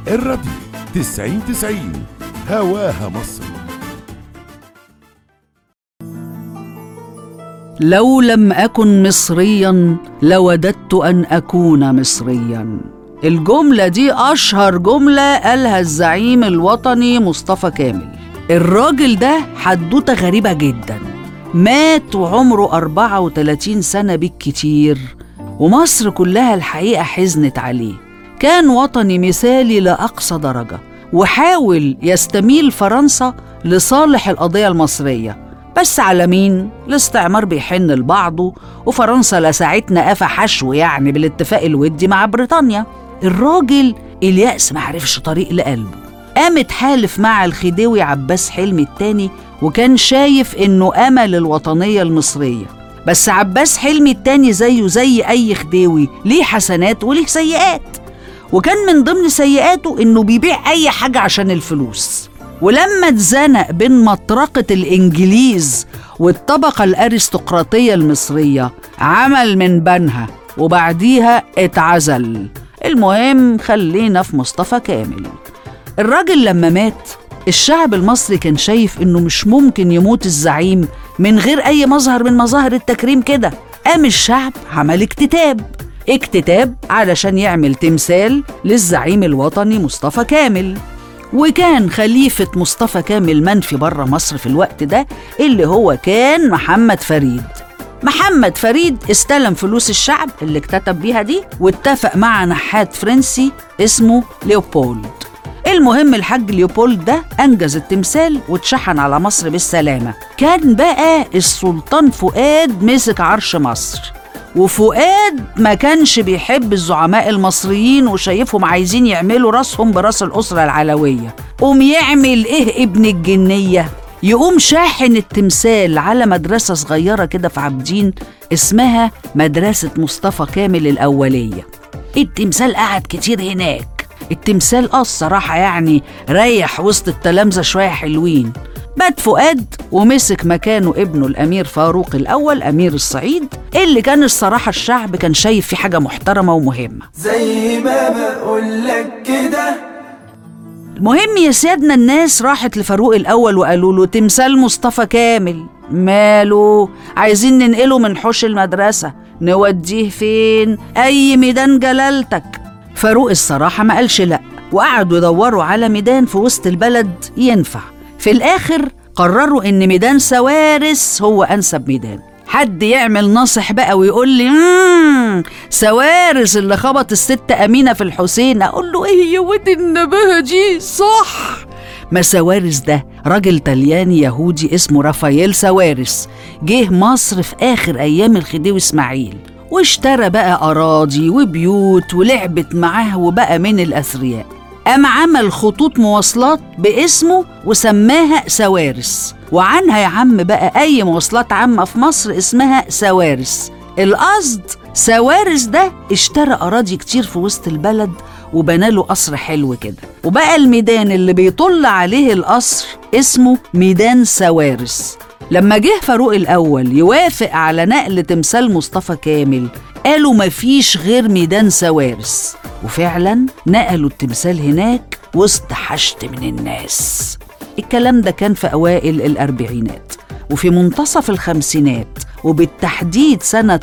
الراديو تسعين تسعين هواها مصر لو لم اكن مصريا لوددت ان اكون مصريا الجمله دي اشهر جمله قالها الزعيم الوطني مصطفى كامل الراجل ده حدوته غريبه جدا مات وعمره 34 سنه بالكتير ومصر كلها الحقيقه حزنت عليه كان وطني مثالي لاقصى درجه وحاول يستميل فرنسا لصالح القضيه المصريه بس على مين؟ الاستعمار بيحن لبعضه وفرنسا لساعتنا قفا حشو يعني بالاتفاق الودي مع بريطانيا الراجل اليأس معرفش طريق لقلبه قامت حالف مع الخديوي عباس حلمي التاني وكان شايف انه امل الوطنيه المصريه بس عباس حلمي التاني زيه زي اي خديوي ليه حسنات وليه سيئات وكان من ضمن سيئاته انه بيبيع اي حاجه عشان الفلوس ولما اتزنق بين مطرقه الانجليز والطبقه الارستقراطيه المصريه عمل من بنها وبعديها اتعزل المهم خلينا في مصطفى كامل الراجل لما مات الشعب المصري كان شايف انه مش ممكن يموت الزعيم من غير اي مظهر من مظاهر التكريم كده قام الشعب عمل اكتتاب اكتتاب علشان يعمل تمثال للزعيم الوطني مصطفى كامل وكان خليفة مصطفى كامل منفي بره مصر في الوقت ده اللي هو كان محمد فريد محمد فريد استلم فلوس الشعب اللي اكتتب بيها دي واتفق مع نحات فرنسي اسمه ليوبولد المهم الحاج ليوبولد ده أنجز التمثال واتشحن على مصر بالسلامة كان بقى السلطان فؤاد مسك عرش مصر وفؤاد ما كانش بيحب الزعماء المصريين وشايفهم عايزين يعملوا راسهم براس الأسرة العلوية قوم يعمل إيه ابن الجنية يقوم شاحن التمثال على مدرسة صغيرة كده في عابدين اسمها مدرسة مصطفى كامل الأولية التمثال قعد كتير هناك التمثال اه الصراحة يعني ريح وسط التلامذة شوية حلوين مات فؤاد ومسك مكانه ابنه الأمير فاروق الأول أمير الصعيد اللي كان الصراحة الشعب كان شايف فيه حاجة محترمة ومهمة زي ما بقولك كده المهم يا سيادنا الناس راحت لفاروق الأول وقالوا له تمثال مصطفى كامل ماله عايزين ننقله من حوش المدرسة نوديه فين أي ميدان جلالتك فاروق الصراحة ما قالش لأ وقعدوا يدوروا على ميدان في وسط البلد ينفع في الآخر قرروا إن ميدان سوارس هو أنسب ميدان حد يعمل ناصح بقى ويقول لي مم سوارس اللي خبط الست أمينة في الحسين أقول له إيه يا ود النباهة دي صح ما سوارس ده راجل طلياني يهودي اسمه رافائيل سوارس جه مصر في آخر أيام الخديوي إسماعيل واشترى بقى أراضي وبيوت ولعبت معاه وبقى من الأثرياء قام عمل خطوط مواصلات باسمه وسماها سوارس وعنها يا عم بقى أي مواصلات عامة في مصر اسمها سوارس القصد سوارس ده اشترى أراضي كتير في وسط البلد وبنى له قصر حلو كده وبقى الميدان اللي بيطل عليه القصر اسمه ميدان سوارس لما جه فاروق الأول يوافق على نقل تمثال مصطفى كامل قالوا مفيش غير ميدان سوارس وفعلا نقلوا التمثال هناك وسط حشد من الناس الكلام ده كان في أوائل الأربعينات وفي منتصف الخمسينات وبالتحديد سنة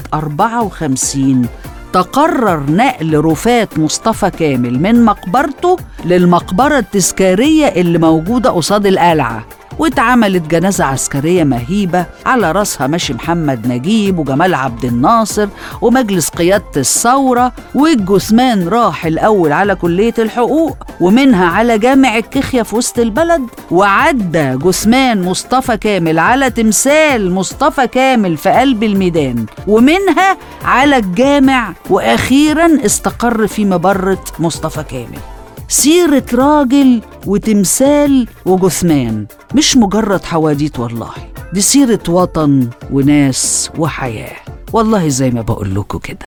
54 تقرر نقل رفات مصطفى كامل من مقبرته للمقبرة التذكارية اللي موجودة قصاد القلعة واتعملت جنازة عسكرية مهيبة على راسها ماشي محمد نجيب وجمال عبد الناصر ومجلس قيادة الثورة والجثمان راح الأول على كلية الحقوق ومنها على جامع الكخية في وسط البلد وعدى جثمان مصطفى كامل على تمثال مصطفى كامل في قلب الميدان ومنها على الجامع وأخيرا استقر في مبرة مصطفى كامل سيرة راجل وتمثال وجثمان مش مجرد حواديت والله دي سيرة وطن وناس وحياة والله زي ما بقول لكم كده